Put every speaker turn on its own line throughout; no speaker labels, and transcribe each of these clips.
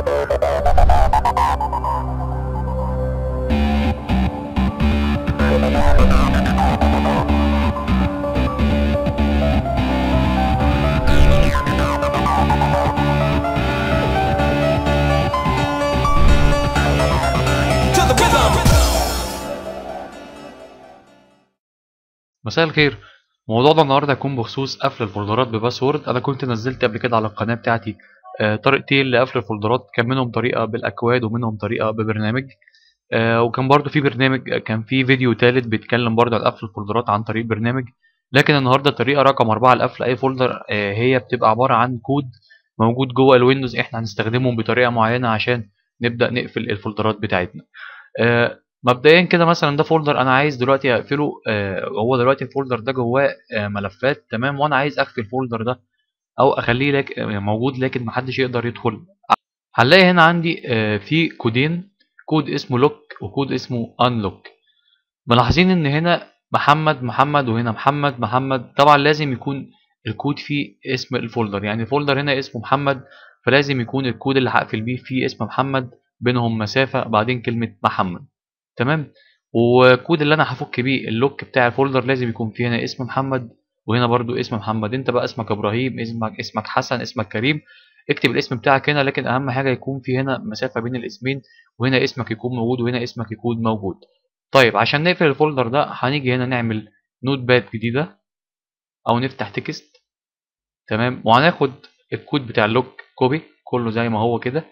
مساء الخير موضوعنا النهارده هيكون بخصوص قفل الفولدرات بباسورد انا كنت نزلت قبل كده على القناه بتاعتي آه، طريقتين لقفل الفولدرات كان منهم طريقه بالاكواد ومنهم طريقه ببرنامج آه، وكان برضو في برنامج كان في فيديو تالت بيتكلم برضو عن قفل الفولدرات عن طريق برنامج لكن النهارده الطريقه رقم أربعة لقفل اي فولدر آه، هي بتبقى عباره عن كود موجود جوه الويندوز احنا هنستخدمه بطريقه معينه عشان نبدا نقفل الفولدرات بتاعتنا مبدئيا كده مثلا ده فولدر انا عايز دلوقتي اقفله آه هو دلوقتي الفولدر ده جواه آه ملفات تمام وانا عايز اخفي الفولدر ده او اخليه لك موجود لكن محدش يقدر يدخل هنلاقي هنا عندي آه في كودين كود اسمه لوك وكود اسمه انلوك ملاحظين ان هنا محمد محمد وهنا محمد محمد طبعا لازم يكون الكود فيه اسم الفولدر يعني الفولدر هنا اسمه محمد فلازم يكون الكود اللي هقفل بيه فيه اسم محمد بينهم مسافة بعدين كلمة محمد تمام والكود اللي انا هفك بيه اللوك بتاع الفولدر لازم يكون فيه هنا اسم محمد وهنا برضو اسم محمد انت بقى اسمك ابراهيم اسمك اسمك حسن اسمك كريم اكتب الاسم بتاعك هنا لكن اهم حاجه يكون في هنا مسافه بين الاسمين وهنا اسمك يكون موجود وهنا اسمك يكون موجود طيب عشان نقفل الفولدر ده هنيجي هنا نعمل نوت باد جديده او نفتح تكست تمام وهناخد الكود بتاع اللوك كوبي كله زي ما هو كده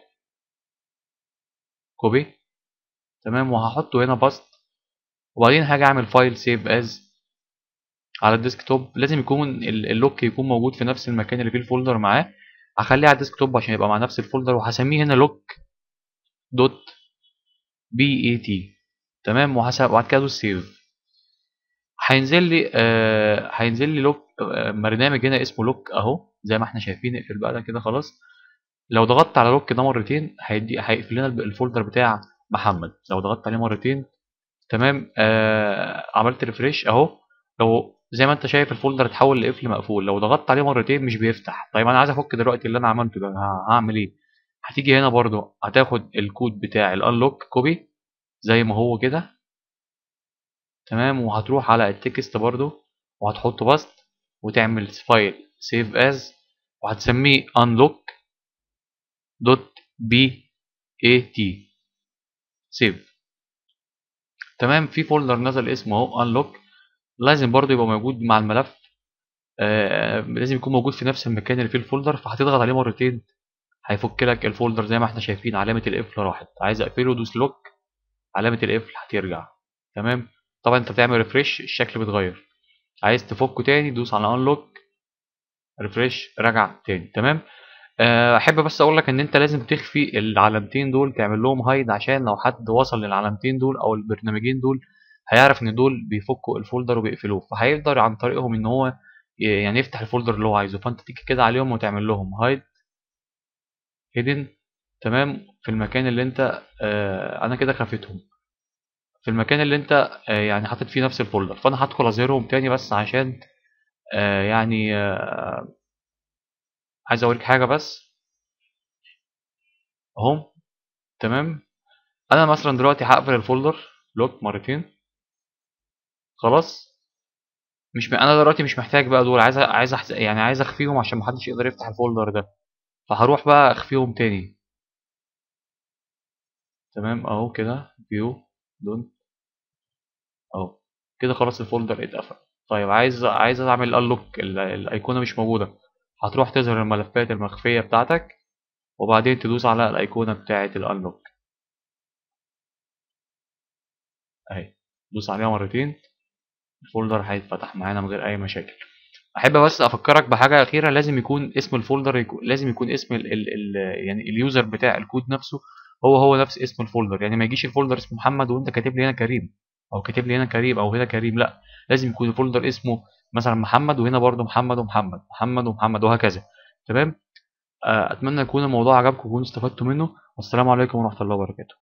كوبي تمام وهحطه هنا باست وبعدين هاجي اعمل فايل سيف از على الديسكتوب لازم يكون اللوك يكون موجود في نفس المكان اللي فيه الفولدر معاه هخليه على الديسكتوب عشان يبقى مع نفس الفولدر وهسميه هنا لوك دوت بي اي تي تمام وبعد كده ادوس سيف هينزل لي آه هينزل لي لوك آه برنامج هنا اسمه لوك اهو زي ما احنا شايفين اقفل بقى ده كده خلاص لو ضغطت على لوك ده مرتين هيدي هيقفل لنا الفولدر بتاع محمد لو ضغطت عليه مرتين تمام آه عملت ريفريش اهو لو زي ما انت شايف الفولدر اتحول لقفل مقفول لو ضغطت عليه مرتين مش بيفتح طيب انا عايز افك دلوقتي اللي انا عملته ده هعمل ايه هتيجي هنا برضو هتاخد الكود بتاع الانلوك كوبي زي ما هو كده تمام وهتروح على التكست برضو وهتحط باست وتعمل فايل سيف از وهتسميه unlock دوت بي اي تي سيف تمام في فولدر نزل اسمه اهو انلوك لازم برضو يبقى موجود مع الملف آه لازم يكون موجود في نفس المكان اللي فيه الفولدر فهتضغط عليه مرتين هيفك لك الفولدر زي ما احنا شايفين علامة القفل راحت عايز اقفله دوس لوك علامة القفل هترجع تمام طبعا انت بتعمل ريفريش الشكل بيتغير عايز تفكه تاني دوس على انلوك ريفريش رجع تاني تمام احب بس اقول لك ان انت لازم تخفي العلامتين دول تعمل لهم هايد عشان لو حد وصل للعلامتين دول او البرنامجين دول هيعرف ان دول بيفكوا الفولدر وبيقفلوه فهيقدر عن طريقهم ان هو يعني يفتح الفولدر اللي هو عايزه فانت تيجي كده عليهم وتعمل لهم هايد هيدن تمام في المكان اللي انت آه انا كده خفيتهم في المكان اللي انت آه يعني حاطط فيه نفس الفولدر فانا هدخل اظهرهم تاني بس عشان آه يعني آه عايز اوريك حاجه بس اهو تمام انا مثلا دلوقتي هقفل الفولدر لوك مرتين خلاص مش م... انا دلوقتي مش محتاج بقى دول عايز عايز أحز... يعني عايز اخفيهم عشان محدش يقدر يفتح الفولدر ده فهروح بقى اخفيهم تاني تمام اهو كده فيو دون اهو كده خلاص الفولدر اتقفل طيب عايز عايز اعمل انلوك الايقونه مش موجوده هتروح تظهر الملفات المخفية بتاعتك وبعدين تدوس على الأيقونة بتاعة الأنلوك أهي دوس عليها مرتين الفولدر هيتفتح معانا من غير أي مشاكل أحب بس أفكرك بحاجة أخيرة لازم يكون اسم الفولدر يكون لازم يكون اسم ال ال ال يعني اليوزر بتاع الكود نفسه هو هو نفس اسم الفولدر يعني ما يجيش الفولدر اسمه محمد وأنت كاتب لي هنا كريم أو كاتب لي هنا كريم أو هنا كريم لأ لازم يكون الفولدر اسمه مثلا محمد وهنا برضو محمد ومحمد محمد ومحمد وهكذا تمام اتمنى يكون الموضوع عجبكم وتكونوا استفدتوا منه والسلام عليكم ورحمه الله وبركاته